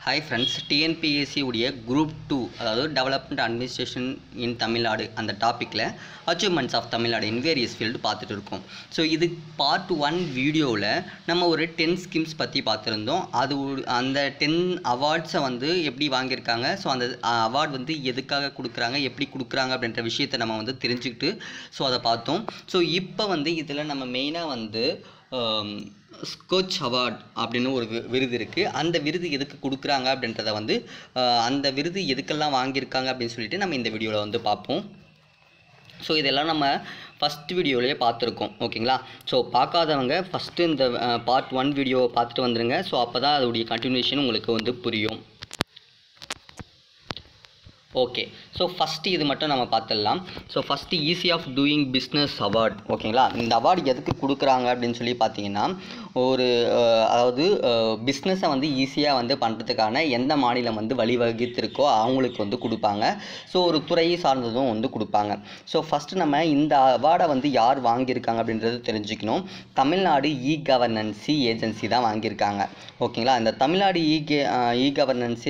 hi friends TNPSC உடைய group two அதாவது development administration in Tamil Nadu அந்த டாப்பிக்கில் achievements of Tamil Nadu in various field பார்த்துட்டு இருக்கோம் ஸோ இது பார்ட் ஒன் வீடியோவில் நம்ம ஒரு டென் ஸ்கீம்ஸ் பற்றி பார்த்துருந்தோம் அது ஒரு- அந்த டென் அவார்ட்ஸை வந்து எப்படி வாங்கியிருக்காங்க ஸோ அந்த அவார்ட் வந்து எதுக்காக கொடுக்குறாங்க எப்படி கொடுக்குறாங்க அப்படின்ற விஷயத்தை நம்ம வந்து தெரிஞ்சுக்கிட்டு ஸோ அதை பார்த்தோம் ஸோ இப்போ வந்து இதில் நம்ம மெயினாக வந்து ஸ்கோச் அவார்ட் அப்படின்னு ஒரு வி- விருது இருக்குது அந்த விருது எதுக்கு கொடுக்குறாங்க அப்படின்றத வந்து அஹ், அந்த விருது எதுக்கெல்லாம் வாங்கியிருக்காங்க அப்படின்னு சொல்லிட்டு நம்ம இந்த வீடியோவில் வந்து பார்ப்போம் ஸோ இதெல்லாம் நம்ம ஃபஸ்ட் வீடியோலேயே பார்த்துருக்கோம் ஓகேங்களா ஸோ பார்க்காதவங்க ஃபஸ்ட்டு இந்த பார்ட் ஒன் வீடியோவை பார்த்துட்டு வந்துடுங்க ஸோ அப்போ தான் அதோடைய கண்டினியூஷன் உங்களுக்கு வந்து புரியும் ஓகே ஸோ ஃபஸ்ட்டு இது மட்டும் நம்ம பார்த்துடலாம் so first ease of doing business award ஓகேங்களா இந்த அவார்டு எதுக்கு கொடுக்குறாங்க அப்படின்னு சொல்லி பார்த்தீங்கன்னா ஒரு அஹ், அதாவது பிஸ்னஸை வந்து ஈஸியாக வந்து பண்ணுறதுக்கான எந்த மாநிலம் வந்து வழிவகுத்திருக்கோ அவங்களுக்கு வந்து கொடுப்பாங்க ஸோ ஒரு துறையை சார்ந்ததும் வந்து கொடுப்பாங்க ஸோ ஃபஸ்ட்டு நம்ம இந்த அவார்டை வந்து யார் வாங்கியிருக்காங்க அப்படின்றது தெரிஞ்சுக்கணும் தமிழ்நாடு இ கவர்னன்சி ஏஜென்சி தான் வாங்கியிருக்காங்க ஓகேங்களா இந்த Tamil Nadu e k e governance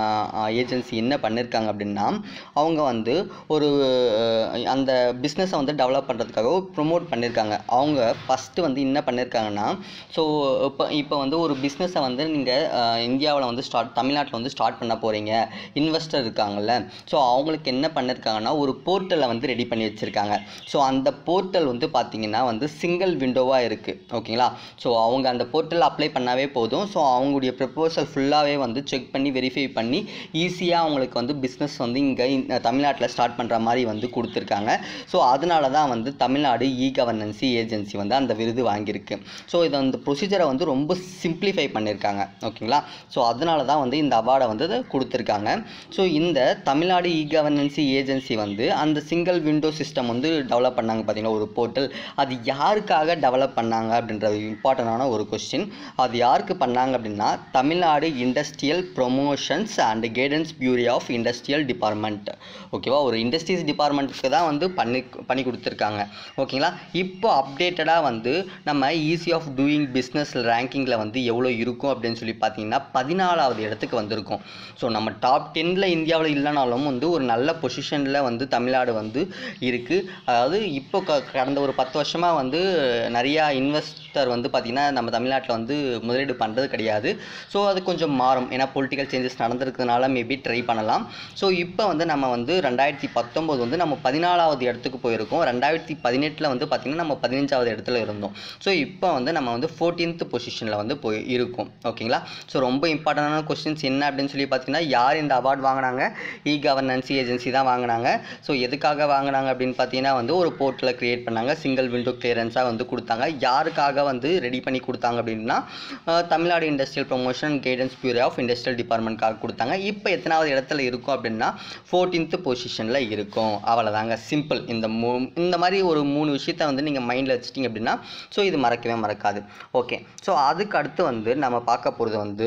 agency என்ன பண்ணியிருக்காங்க அப்படின்னா அவங்க வந்து ஒரு அஹ், அந்த பிஸ்னஸை வந்து டெவலப் பண்ணுறதுக்காக ப்ரொமோட் பண்ணியிருக்காங்க அவங்க ஃபஸ்ட்டு வந்து என்ன பண்ணியிருக்காங்கன்னா ஸோ இப்போ இப்போ வந்து ஒரு பிஸ்னஸை வந்து நீங்கள் இந்தியாவில் வந்து ஸ்டார்ட் தமிழ்நாட்டில் வந்து ஸ்டார்ட் பண்ண போகிறீங்க இன்வெஸ்டர் இருக்காங்கல்ல ஸோ அவங்களுக்கு என்ன பண்ணியிருக்காங்கன்னா ஒரு போர்ட்டலை வந்து ரெடி பண்ணி வச்சுருக்காங்க ஸோ அந்த போர்ட்டல் வந்து பார்த்தீங்கன்னா வந்து சிங்கிள் விண்டோவாக இருக்குது ஓகேங்களா ஸோ அவங்க அந்த போர்ட்டல் அப்ளை பண்ணாவே போதும் ஸோ அவங்களுடைய ப்ரப்போசல் ஃபுல்லாகவே வந்து செக் பண்ணி வெரிஃபை பண்ணி ஈஸியாக அவங்களுக்கு வந்து பிஸ்னஸ் வந்து இங்கே தமிழ்நாட்டில் ஸ்டார்ட் பண்ணுற மாதிரி வந்து கொடுத்துருக்காங்க ஸோ அதனால தான் வந்து தமிழ்நாடு இ கவர்னன்சி ஏஜென்சி வந்து அந்த விருது வாங்கியிருக்கு ஸோ இது அந்த ப்ரொசீஜரை வந்து ரொம்ப சிம்பிளிஃபை பண்ணியிருக்காங்க ஓகேங்களா ஸோ அதனால தான் வந்து இந்த அவார்டை வந்து இதை கொடுத்துருக்காங்க ஸோ இந்த தமிழ்நாடு இ கவர்னன்சி ஏஜென்சி வந்து அந்த சிங்கிள் விண்டோ சிஸ்டம் வந்து டெவலப் பண்ணாங்க பார்த்தீங்களா ஒரு போர்ட்டல் அது யாருக்காக டெவலப் பண்ணாங்க அப்படின்றது இம்பார்ட்டண்டான ஒரு கொஸ்டின் அது யாருக்கு பண்ணாங்க அப்படின்னா Tamil Nadu industrial promotions and guidance bureau of industrial department ஓகேவா ஒரு இண்டஸ்ட்ரீஸ் டிபார்ட்மெண்ட்டுக்கு தான் வந்து பண்ணி பண்ணி கொடுத்துருக்காங்க ஓகேங்களா இப்போ அப்டேட்டடாக வந்து நம்ம ஈஸி ஆஃப் டூயிங் பிஸ்னஸ் ரேங்கிங்கில் வந்து எவ்வளோ இருக்கும் அப்படின்னு சொல்லி பார்த்தீங்கன்னா பதினாலாவது இடத்துக்கு வந்திருக்கும் ஸோ நம்ம டாப் டென்னில் இந்தியாவில் இல்லைனாலும் வந்து ஒரு நல்ல பொசிஷனில் வந்து தமிழ்நாடு வந்து இருக்குது அதாவது இப்போ க கடந்த ஒரு பத்து வருஷமாக வந்து நிறையா இன்வெஸ்டர் வந்து பார்த்திங்கன்னா நம்ம தமிழ்நாட்டில் வந்து முதலீடு பண்ணுறது கிடையாது ஸோ அது கொஞ்சம் மாறும் ஏன்னா பொலிட்டிக்கல் சேஞ்சஸ் நடந்திருக்கிறதுனால மேபி ட்ரை பண்ணலாம் ஸோ இப்போ வந்து நம்ம வந்து ரெண்டாயிரத்தி பத்தொம்போது வந்து நம்ம பதினாலாவது இடத்துக்கு போயிருக்கோம் ரெண்டாயிரத்தி பதினெட்டில் வந்து பார்த்திங்கன்னா நம்ம பதினஞ்சாவது இடத்துல இருந்தோம் ஸோ இப்போ வந்து நம்ம வந்து ஃபோர்டீன்த் பொசிஷனில் வந்து போய் இருக்கோம் ஓகேங்களா ஸோ ரொம்ப இம்பார்ட்டண்டான கொஸ்டின்ஸ் என்ன அப்படின்னு சொல்லி பார்த்தீங்கன்னா யார் இந்த அவார்ட் வாங்கினாங்க இ கவர்னன்சி ஏஜென்சி தான் வாங்கினாங்க ஸோ எதுக்காக வாங்கினாங்க அப்படின்னு பார்த்தீங்கன்னா வந்து ஒரு போர்ட்டலை க்ரியேட் பண்ணாங்க சிங்கிள் விண்டோ கிளியரன்ஸாக வந்து கொடுத்தாங்க யாருக்காக வந்து ரெடி பண்ணி கொடுத்தாங்க அப்படின்னா ah, Tamil Nadu industrial promotion guidance bureau of industrial டிபார்ட்மெண்ட்காக கொடுத்தாங்க இப்போ எத்தனாவது இடத்துல இருக்கும் அப்படின்னா ஃபோர்டீன்த் பொசிஷனில் இருக்கும் அவ்வளோதாங்க சிம்பிள் இந்த மூ இந்த மாதிரி ஒரு மூணு விஷயத்த வந்து நீங்கள் மைண்டில் வச்சிட்டிங்க அப்படின்னா ஸோ இது மறக்கவே மறக்காது ஓகே ஸோ அதுக்கு அடுத்து வந்து நம்ம பார்க்க போகிறது வந்து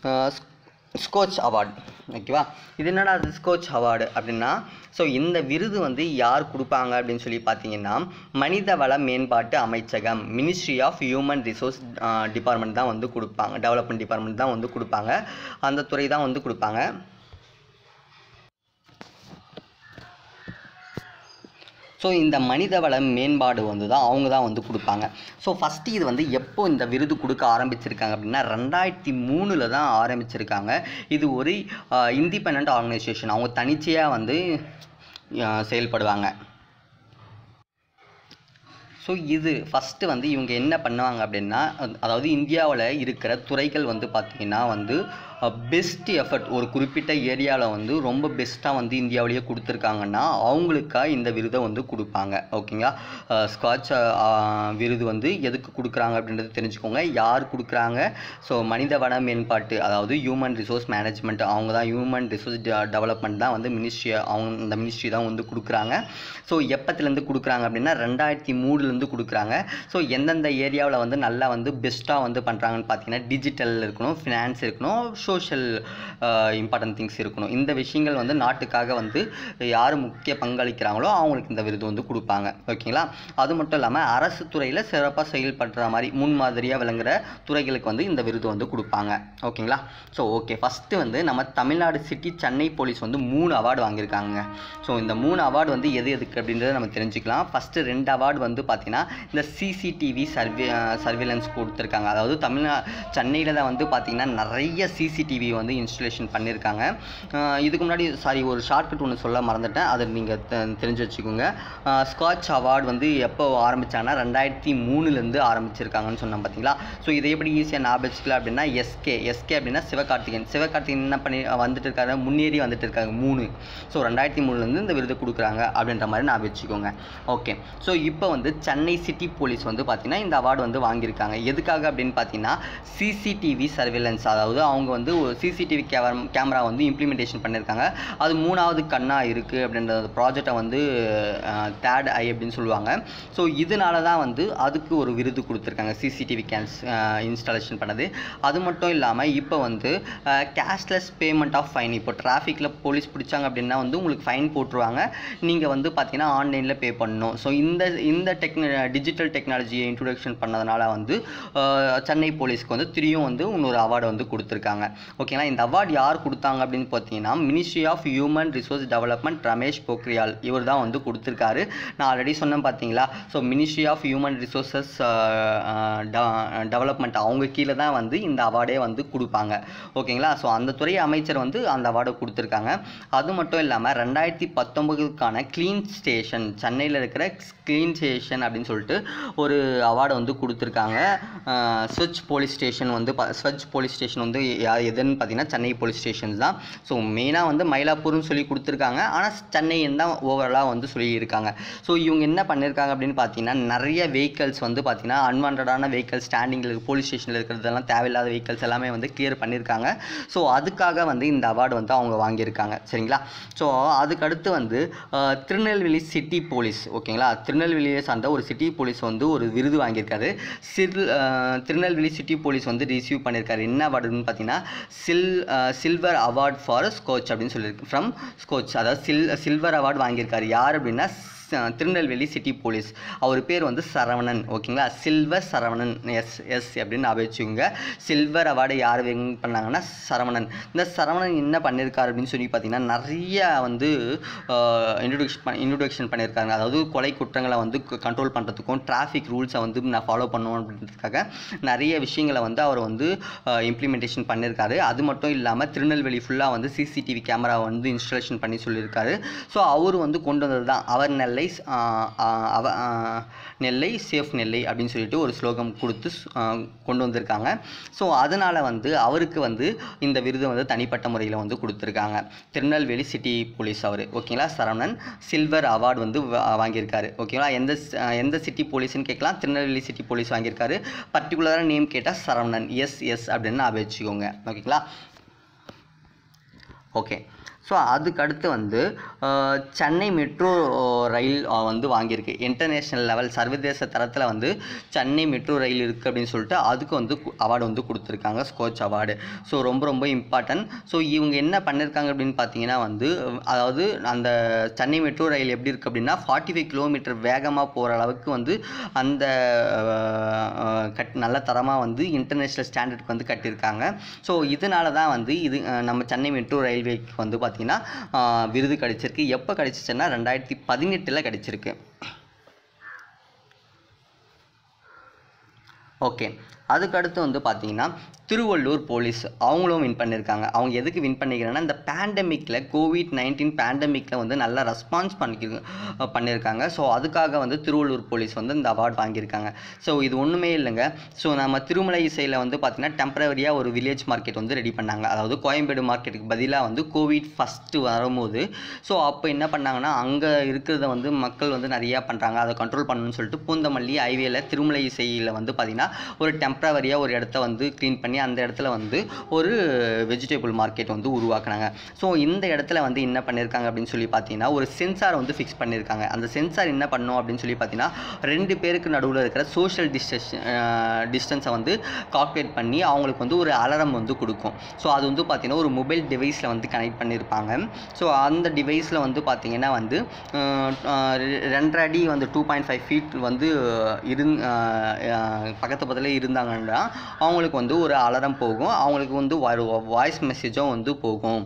ஸ்கோச் அவார்டு ஓகேவா இது என்னடா அது ஸ்கோச் அவார்டு அப்படின்னா ஸோ இந்த விருது வந்து யார் கொடுப்பாங்க அப்படின்னு சொல்லி பார்த்தீங்கன்னா மனிதவள மேம்பாட்டு அமைச்சகம் ministry of human resource department தான் வந்து கொடுப்பாங்க டெவலப்மெண்ட் டிபார்ட்மெண்ட் தான் வந்து கொடுப்பாங்க அந்த துறை தான் வந்து கொடுப்பாங்க ஸோ இந்த மனிதவள மேம்பாடு வந்து தான் அவங்க தான் வந்து கொடுப்பாங்க ஸோ ஃபஸ்ட்டு இது வந்து எப்போ இந்த விருது கொடுக்க ஆரம்பிச்சிருக்காங்க அப்படின்னா ரெண்டாயிரத்தி மூணில் தான் ஆரம்பிச்சிருக்காங்க இது ஒரு இண்டிபெண்ட் ஆர்கனைசேஷன் அவங்க தனிச்சையாக வந்து அஹ், செயல்படுவாங்க ஸோ இது ஃபஸ்ட்டு வந்து இவங்க என்ன பண்ணுவாங்க அப்படின்னா அத்- அதாவது இந்தியாவில் இருக்கிற துறைகள் வந்து பார்த்திங்கன்னா வந்து பெஸ்ட் எஃபர்ட் ஒரு குறிப்பிட்ட ஏரியாவில் வந்து ரொம்ப பெஸ்ட்டாக வந்து இந்தியாவிலேயே கொடுத்துருக்காங்கன்னா அவங்களுக்காக இந்த விருதை வந்து கொடுப்பாங்க ஓகேங்களா ஸ்காட்ச் விருது வந்து எதுக்கு கொடுக்குறாங்க அப்படின்றது தெரிஞ்சுக்கோங்க யார் கொடுக்குறாங்க ஸோ மனித வள மேம்பாட்டு அதாவது ஹியூமன் ரிசோர்ஸ் மேனேஜ்மெண்ட் அவங்க தான் ஹியூமன் ரிசோர்ஸ் டெவலப்மெண்ட் தான் வந்து மினிஸ்ட்ரி அவங்க இந்த மினிஸ்ட்ரி தான் வந்து கொடுக்குறாங்க ஸோ எப்பத்துலேருந்து கொடுக்குறாங்க அப்படின்னா ரெண்டாயிரத்தி மூணுலேருந்து வந்து கொடுக்குறாங்க ஸோ எந்தெந்த ஏரியாவில் வந்து நல்லா வந்து பெஸ்ட்டாக வந்து பண்ணுறாங்கன்னு பார்த்தீங்கன்னா டிஜிட்டல் இருக்கணும் ஃபினான்ஸ் இருக்கணும் சோஷியல் இம்பார்ட்டன்ட் திங்ஸ் இருக்கணும் இந்த விஷயங்கள் வந்து நாட்டுக்காக வந்து யார் முக்கிய பங்களிக்கிறாங்களோ அவங்களுக்கு இந்த விருது வந்து கொடுப்பாங்க ஓகேங்களா அது மட்டும் இல்லாமல் அரசு துறையில் சிறப்பாக செயல்படுற மாதிரி முன்மாதிரியாக விளங்குற துறைகளுக்கு வந்து இந்த விருது வந்து கொடுப்பாங்க ஓகேங்களா ஸோ ஓகே ஃபஸ்ட்டு வந்து நம்ம தமிழ்நாடு சிட்டி சென்னை போலீஸ் வந்து மூணு அவார்டு வாங்கியிருக்காங்க ஸோ இந்த மூணு அவார்டு வந்து எது எதுக்கு அப்படின்றத நம்ம தெரிஞ்சுக்கலாம் ஃபஸ்ட்டு ரெண்டு அவார்டு வந்து பார்த்தீங்கன்னா இந்த சிசிடிவி சர்வே சர்வேலன்ஸ் கொடுத்துருக்காங்க அதாவது தமிழ்நா சென்னையில் தான் வந்து பார்த்தீங்கன்னா நிறைய சிசிடிவி வந்து இன்ஸ்டலேஷன் பண்ணியிருக்காங்க அஹ் இதுக்கு முன்னாடி சாரி ஒரு ஷார்ட்கட் ஒன்று சொல்ல மறந்துட்டேன் அதை நீங்கள் தெரிஞ்சு வச்சுக்கோங்க ஸ்காட்ச் அவார்டு வந்து எப்போ ஆரம்பிச்சாங்கன்னா ரெண்டாயிரத்தி மூணுலேருந்து ஆரம்பிச்சிருக்காங்கன்னு சொன்னோம் பார்த்தீங்களா ஸோ இதை எப்படி ஈஸியாக ஞாபகம் வச்சுக்கலாம் அப்படின்னா எஸ்கே எஸ்கே அப்படின்னா சிவகார்த்திகேயன் சிவகார்த்திகேயன் என்ன பண்ணி வந்துட்டு இருக்காரு முன்னேறி வந்துட்டு இருக்காங்க மூணு ஸோ ரெண்டாயிரத்தி மூணுலேருந்து இந்த விருது கொடுக்குறாங்க அப்படின்ற மாதிரி ஞாபகம் வச்சுக்கோங்க ஓகே ஸோ இப்போ வந்து சென்னை சிட்டி போலீஸ் வந்து பார்த்தீங்கன்னா இந்த அவார்டு வந்து வாங்கியிருக்காங்க எதுக்காக அப்படின்னு பார்த்தீங்கன்னா சிசிடிவி சர்வேலன்ஸ் அதாவது அவங்க வந்து ஒரு சிசிடிவி கேமரா கேமரா வந்து இம்ப்ளிமெண்டேஷன் பண்ணியிருக்காங்க அது மூணாவது கண்ணா இருக்குது அப்படின்ற ப்ராஜெக்டை வந்து தேர்ட் ஐ அப்படின்னு சொல்லுவாங்க ஸோ இதனால தான் வந்து அதுக்கு ஒரு விருது கொடுத்துருக்காங்க சிசிடிவி கேன்ஸ் இன்ஸ்டாலேஷன் பண்ணது அது மட்டும் இல்லாமல் இப்போ வந்து கேஷ்லெஸ் பேமெண்ட் ஆஃப் ஃபைன் இப்போ டிராஃபிக்கில் போலீஸ் பிடிச்சாங்க அப்படின்னா வந்து உங்களுக்கு ஃபைன் போட்டுருவாங்க நீங்கள் வந்து பார்த்தீங்கன்னா ஆன்லைனில் பே பண்ணணும் ஸோ இந்த இந்த டெக்ன டிஜிட்டல் டெக்னாலஜியை இன்ட்ரொடக்ஷன் பண்ணதுனால வந்து அஹ், சென்னை போலீஸ்க்கு வந்து திரும்பியும் வந்து இன்னொரு அவார்டு வந்து கொடுத்துருக்காங்க ஓகேங்களா இந்த அவார்டு யார் கொடுத்தாங்க அப்படின்னு பார்த்தீங்கன்னா ministry of human resource development Ramesh Pokhriyal இவர் தான் வந்து கொடுத்துருக்காரு நான் ஆல்ரெடி சொன்னேன் பார்த்தீங்களா so ministry of human resources development அவங்க கீழே தான் வந்து இந்த அவார்டே வந்து கொடுப்பாங்க ஓகேங்களா ஸோ அந்த துறை அமைச்சர் வந்து அந்த அவார்டை கொடுத்துருக்காங்க அது மட்டும் இல்லாமல் ரெண்டாயிரத்தி பத்தொம்பதுக்கான க்ளீன் ஸ்டேஷன் சென்னையில் இருக்கிற க்ளீன் ஸ்டேஷன் அப்படின்னு சொல்லிட்டு ஒரு அவார்டை வந்து கொடுத்துருக்காங்க ஸ்வச் போலீஸ் ஸ்டேஷன் வந்து ப- ஸ்வச் போலீஸ் ஸ்டேஷன் வந்து யா- எதுன்னு பார்த்தீங்கன்னா சென்னை போலீஸ் ஸ்டேஷன்ஸ் தான் ஸோ மெயினாக வந்து மயிலாப்பூர்னு சொல்லி கொடுத்துருக்காங்க ஆனால் சென்னைன்னு தான் ஓவராலாக வந்து சொல்லியிருக்காங்க ஸோ இவங்க என்ன பண்ணியிருக்காங்க அப்படின்னு பார்த்தீங்கன்னா நிறைய வெஹிக்கல்ஸ் வந்து பார்த்தீங்கன்னா அன்வான்டான வெஹிக்கல் ஸ்டாண்டிங்கில் இருக்கு போலீஸ் ஸ்டேஷனில் இருக்கிறதெல்லாம் தேவையில்லாத வெஹிக்கல்ஸ் எல்லாமே வந்து கிளியர் பண்ணியிருக்காங்க ஸோ அதுக்காக வந்து இந்த அவார்டு வந்து அவங்க வாங்கியிருக்காங்க சரிங்களா ஸோ அதுக்கடுத்து வந்து அஹ், திருநெல்வேலி சிட்டி போலீஸ் ஓகேங்களா திருநெல்வேலியை சார்ந்த ஒரு சிட்டி போலீஸ் வந்து ஒரு விருது வாங்கியிருக்காரு சில் அஹ், திருநெல்வேலி சிட்டி போலீஸ் வந்து ரிசீவ் பண்ணியிருக்காரு என்ன அவார்டுன்னு பார்த்தீங்கன்னா சில் சில்வர் அவார்ட் ஃபார் ஸ்கோச் அப்படின்னு சொல்லியிருக்கு ஃப்ரம் ஸ்கோச் அதாவது சில் சில்வர் அவார்டு வாங்கியிருக்காரு யார் அப்படின்னா ஸ்- திருநெல்வேலி சிட்டி போலீஸ் அவர் பேர் வந்து சரவணன் ஓகேங்களா சில்வர் சரவணன் எஸ் எஸ் அப்படின்னு ஞாபகம் வச்சுக்கோங்க சில்வர் அவார்டு யார் வின் பண்ணாங்கன்னா சரவணன் இந்த சரவணன் என்ன பண்ணியிருக்காரு அப்படின்னு சொல்லி பார்த்தீங்கன்னா நிறைய வந்து இன்ட்ரொடக்ஷன் பண்ண இன்ட்ரொடக்ஷன் பண்ணியிருக்காங்க அதாவது கொலை குற்றங்களை வந்து கண்ட்ரோல் பண்ணுறதுக்கும் டிராஃபிக் ரூல்ஸை வந்து நான் ஃபாலோ பண்ணுவோம் அப்படின்றதுக்காக நிறைய விஷயங்களை வந்து அவர் வந்து இம்ப்ளிமெண்டேஷன் பண்ணியிருக்காரு அது மட்டும் இல்லாமல் திருநெல்வேலி ஃபுல்லாக வந்து சிசிடிவி கேமரா வந்து இன்ஸ்டாலேஷன் பண்ணி சொல்லியிருக்காரு ஸோ அவர் வந்து கொண்டு வந்தது தான் அவர் நெல்லை ஆஹ், ஆஹ், அவ ஆஹ், நெல்லை சேஃப் நெல்லை அப்படின்னு சொல்லிட்டு ஒரு ஸ்லோகம் கொடுத்து ஆஹ், கொண்டு வந்திருக்காங்க ஸோ அதனால் வந்து அவருக்கு வந்து இந்த விருது வந்து தனிப்பட்ட முறையில் வந்து கொடுத்துருக்காங்க திருநெல்வேலி சிட்டி போலீஸ் அவர் ஓகேங்களா சரவணன் சில்வர் அவார்டு வந்து வா- வாங்கியிருக்காரு ஓகேங்களா எந்த ஸ்- ஆஹ், எந்த சிட்டி போலீஸ்னு கேட்கலாம் திருநெல்வேலி சிட்டி போலீஸ் வாங்கியிருக்காரு பர்டிகுலராக நேம் கேட்டால் சரவணன் எஸ் எஸ் அப்படின்னு ஞாபகம் வச்சுக்கோங்க ஓகேங்களா ஓகே ஸோ அதுக்கு அடுத்து வந்து அஹ், சென்னை மெட்ரோ ரயில் அஹ், வந்து வாங்கியிருக்கு இன்டர்நேஷ்னல் லெவல் சர்வதேச தரத்தில் வந்து சென்னை மெட்ரோ ரயில் இருக்குது அப்படின்னு சொல்லிட்டு அதுக்கு வந்து அவார்டு வந்து கொடுத்துருக்காங்க ஸ்கோச் அவார்டு ஸோ ரொம்ப ரொம்ப இம்பார்ட்டன்ட் ஸோ இவங்க என்ன பண்ணியிருக்காங்க அப்படின்னு பார்த்தீங்கன்னா வந்து அதாவது அந்த சென்னை மெட்ரோ ரயில் எப்படி இருக்குது அப்படின்னா ஃபார்ட்டி ஃபைவ் கிலோமீட்டர் வேகமாக போகிற அளவுக்கு வந்து அந்த அஹ், அஹ், கட் நல்ல தரமாக வந்து இன்டர்நேஷ்னல் ஸ்டாண்டர்டுக்கு வந்து கட்டியிருக்காங்க ஸோ இதனால தான் வந்து இது அஹ், நம்ம சென்னை மெட்ரோ ரயில்வேக்கு வந்து பார்த்திங்கன்னா அஹ், விருது கிடைச்சிருக்கு எப்போ கிடைச்சிச்சுன்னா ரெண்டாயிரத்தி பதினெட்டில் கிடைச்சிருக்கு ஓகே அதுக்கடுத்து வந்து பார்த்தீங்கன்னா திருவள்ளூர் போலீஸ் அவங்களும் வின் பண்ணியிருக்காங்க அவங்க எதுக்கு வின் பண்ணிக்கிறாங்கன்னா இந்த பேண்டமிக்கில் கோவிட் நைன்டீன் பேண்டமிக்கில் வந்து நல்லா ரெஸ்பான்ஸ் பண்ணி பண்ணியிருக்காங்க ஸோ அதுக்காக வந்து திருவள்ளூர் போலீஸ் வந்து இந்த அவார்டு வாங்கியிருக்காங்க ஸோ இது ஒன்றுமே இல்லைங்க ஸோ நம்ம திருமலை இசையில் வந்து பார்த்திங்கன்னா டெம்பரவரியாக ஒரு வில்லேஜ் மார்க்கெட் வந்து ரெடி பண்ணாங்க அதாவது கோயம்பேடு மார்க்கெட்டுக்கு பதிலாக வந்து கோவிட் ஃபஸ்ட்டு வரும்போது ஸோ அப்போ என்ன பண்ணாங்கன்னா அங்கே இருக்கிறத வந்து மக்கள் வந்து நிறையா பண்ணுறாங்க அதை கண்ட்ரோல் பண்ணணும்னு சொல்லிட்டு பூந்தமல்லி ஹைவேல திருமலை இசையில் வந்து பார்த்திங்கன்னா ஒரு டெம்ப்ரவரியாக ஒரு இடத்த வந்து க்ளீன் பண்ணி அந்த இடத்துல வந்து ஒரு வெஜிடபிள் மார்க்கெட் வந்து உருவாக்குனாங்க ஸோ இந்த இடத்துல வந்து என்ன பண்ணியிருக்காங்க அப்படின்னு சொல்லி பார்த்தீங்கன்னா ஒரு சென்சார் வந்து ஃபிக்ஸ் பண்ணியிருக்காங்க அந்த சென்சார் என்ன பண்ணும் அப்படின்னு சொல்லி பார்த்தீங்கன்னா ரெண்டு பேருக்கு நடுவில் இருக்கிற சோஷியல் டிஸ்டன்ஸ் டிஸ்டன்ஸை வந்து கால்குலேட் பண்ணி அவங்களுக்கு வந்து ஒரு அலாரம் வந்து கொடுக்கும் ஸோ அது வந்து பார்த்தீங்கன்னா ஒரு மொபைல் டிவைஸில் வந்து கனெக்ட் பண்ணியிருப்பாங்க ஸோ அந்த டிவைஸில் வந்து பார்த்தீங்கன்னா வந்து அஹ், அஹ், ரெ- ரெண்டரை அடி வந்து டூ பாயிண்ட் ஃபைவ் ஃபீட் வந்து இருந் அஹ், அஹ், பக்கத்து பக்கத்தில் இருந்தாங்கன்னா அவங்களுக்கு வந்து ஒரு அலாரம் போகும் அவங்களுக்கு வந்து வாய்ஸ் மெசேஜும் வந்து போகும்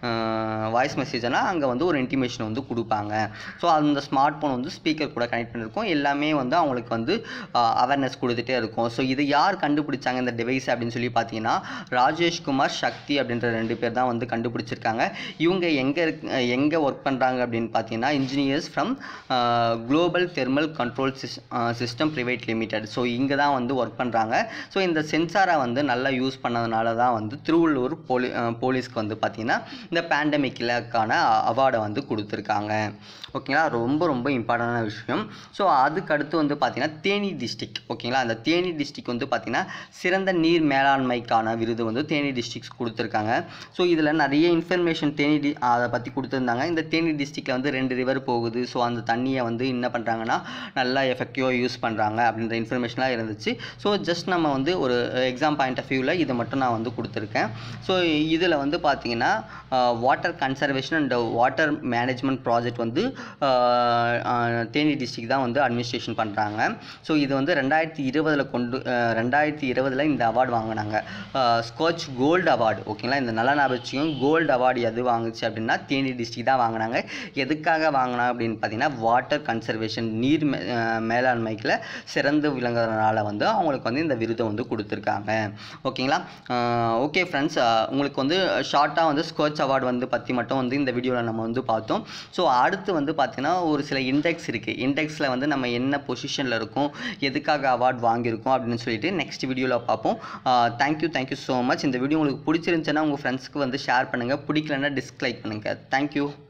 வாய்ஸ் மெசேஜ்னா அங்கே வந்து ஒரு இன்டிமேஷன் வந்து கொடுப்பாங்க ஸோ அந்த ஸ்மார்ட் ஃபோன் வந்து ஸ்பீக்கர் கூட கனெக்ட் பண்ணியிருக்கும் எல்லாமே வந்து அவங்களுக்கு வந்து அவேர்னஸ் கொடுத்துட்டே இருக்கும் ஸோ இது யார் கண்டுபிடிச்சாங்க இந்த டிவைஸ் அப்படின்னு சொல்லி பார்த்தீங்கன்னா ராஜேஷ்குமார் சக்தி அப்படின்ற ரெண்டு பேர் தான் வந்து கண்டுபிடிச்சிருக்காங்க இவங்க எங்கே இருக் எங்கே ஒர்க் பண்ணுறாங்க அப்படின்னு பார்த்தீங்கன்னா engineers from global thermal control சிஸ் சிஸ்டம் ப்ரைவேட் லிமிடெட் ஸோ இங்கே தான் வந்து ஒர்க் பண்ணுறாங்க ஸோ இந்த சென்சாரை வந்து நல்லா யூஸ் பண்ணதுனால தான் வந்து திருவள்ளூர் போலி அஹ் போலீஸ்க்கு வந்து பார்த்திங்கன்னா இந்த பேண்டமிக்கிலக்கான அவார்டை வந்து கொடுத்துருக்காங்க ஓகேங்களா ரொம்ப ரொம்ப இம்பார்ட்டண்டான விஷயம் ஸோ அதுக்கு அடுத்து வந்து பார்த்திங்கன்னா தேனி டிஸ்ட்ரிக்ட் ஓகேங்களா அந்த தேனி டிஸ்ட்ரிக்ட் வந்து பார்த்திங்கன்னா சிறந்த நீர் மேலாண்மைக்கான விருது வந்து தேனி டிஸ்ட்ரிக்ஸ் கொடுத்துருக்காங்க ஸோ இதில் நிறைய இன்ஃபர்மேஷன் தேனி டி அதை பற்றி கொடுத்துருந்தாங்க இந்த தேனி டிஸ்ட்ரிக்டில் வந்து ரெண்டு ரிவர் போகுது ஸோ அந்த தண்ணியை வந்து என்ன பண்ணுறாங்கன்னா நல்லா எஃபெக்டிவாக யூஸ் பண்ணுறாங்க அப்படின்ற இன்ஃபர்மேஷன்லாம் இருந்துச்சு ஸோ ஜஸ்ட் நம்ம வந்து ஒரு எக்ஸாம் பாயிண்ட் ஆஃப் வியூவில் இதை மட்டும் நான் வந்து கொடுத்துருக்கேன் ஸோ இதில் வந்து பார்த்தீங்கன்னா water conservation and water management project வந்து ஆஹ், ஆஹ், தேனி டிஸ்ட்ரிக்ட் தான் வந்து அட்மினிஸ்ட்ரேஷன் பண்ணுறாங்க ஸோ இது வந்து ரெண்டாயிரத்தி இருபதில் கொண்டு ஆஹ், ரெண்டாயிரத்தி இருபதில் இந்த அவார்டு வாங்கினாங்க ஸ்காட்ச் கோல்டு அவார்டு ஓகேங்களா இந்த நல்ல ஞாபகம் கோல்டு அவார்டு எது வாங்குச்சு அப்படின்னா தேனி டிஸ்ட்ரிக்ட் தான் வாங்கினாங்க எதுக்காக வாங்கினாங்க அப்படின்னு பார்த்தீங்கன்னா வாட்டர் கன்சர்வேஷன் நீர் மே- ஆஹ், மேலாண்மைக்கில் சிறந்து விளங்குறதுனால வந்து அவங்களுக்கு வந்து இந்த விருதை வந்து கொடுத்துருக்காங்க ஓகேங்களா ஓகே ஃப்ரெண்ட்ஸ் உங்களுக்கு வந்து ஷார்ட்டாக வந்து ஸ்கோச் அவார்டு வந்து பற்றி மட்டும் வந்து இந்த வீடியோவில் நம்ம வந்து பார்த்தோம் ஸோ அடுத்து வந்து பார்த்தீங்கன்னா ஒரு சில இண்டெக்ஸ் இருக்குது இண்டெக்ஸில் வந்து நம்ம என்ன பொசிஷனில் இருக்கோம் எதுக்காக அவார்ட் வாங்கியிருக்கோம் அப்படின்னு சொல்லிட்டு நெக்ஸ்ட் வீடியோவில் பார்ப்போம் தேங்க்யூ தேங்க்யூ ஸோ மச் இந்த வீடியோ உங்களுக்கு பிடிச்சிருந்துச்சுன்னா உங்கள் ஃப்ரெண்ட்ஸ்க்கு வந்து ஷேர் பண்ணுங்கள் பிடிக்கலன்னா டிஸ்லைக் பண்ணுங்கள் தேங்க்யூ